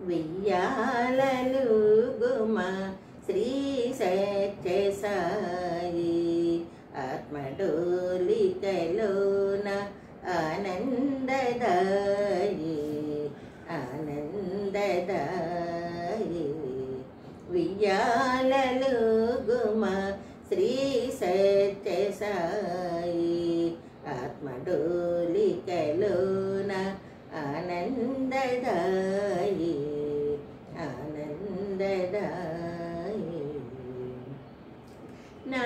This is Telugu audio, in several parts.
వియ్యాలలు గుమ శ్రీ సత్య సాయి ఆత్మడోలికలోన ఆనందదాయి ఆనందదాయి వియ్యాలలు గుమ శ్రీ సత్య సాయి ఆత్మడోలికలోన ఆనందదాయి ఆనందదాయి నా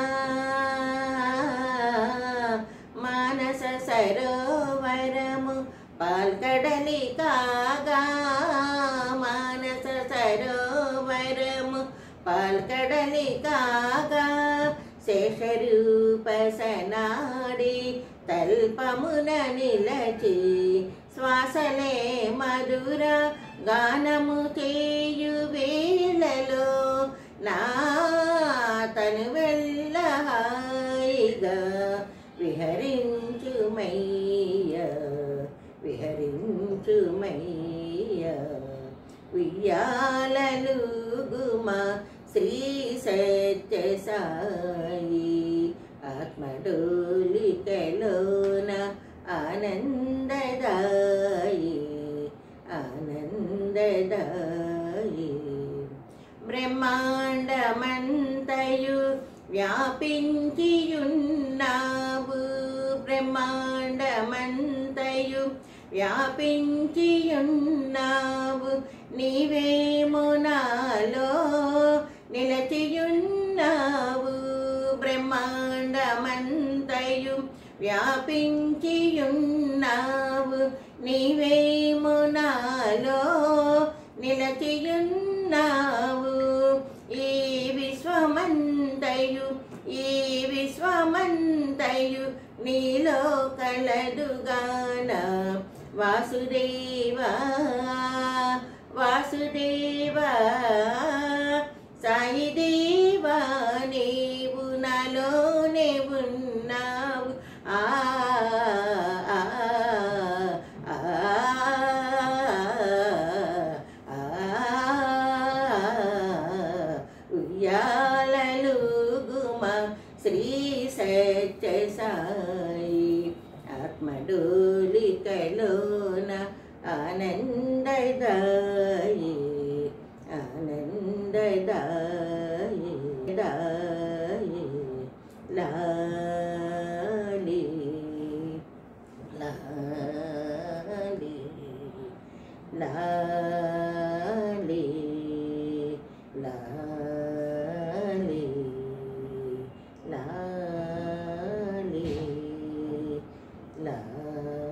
మానస సరోవరము పాల్కడలి కాగా మానస సరోవరము పాల్కడలి కాగా శేషరూప సనాడి తల్పమున నిలచి శ్వాసలే మధుర గానము చేయు వేళలో నా తను వెళ్ళ హాయిగా విహరించుమయ్య విహరించుమయ్య ఉయ్యాలలు గుమ శ్రీ సత్య సాయి ఆత్మడోలికలోన ఆనందదాయి ఆనందదాయి బ్రహ్మాండమంతయు వ్యాపించియున్నావు బ్రహ్మాండమంతయు వ్యాపించియున్నావు నీవేమో నాలో నిలచియున్నావు బ్రహ్మాండమంతయు వ్యాపించియున్నావు నీవేమో నాలో నిలచియున్నావు ఈ విశ్వమంతయు ఈ విశ్వమంతయు నీలో కలదుగాన వాసుదేవా వాసుదేవా సాయి దేవా నీవు నాలోనే ఉన్నావు ఆ ఆ, ఆ, ఆ, ఉయ్యాలలు గుమ శ్రీ సత్య సాయి ఆత్మడోలికలోన ఆనందదాయి ఆనందదాయి దాయి లాలి లాలి లాలి లాలి లాలి లాలి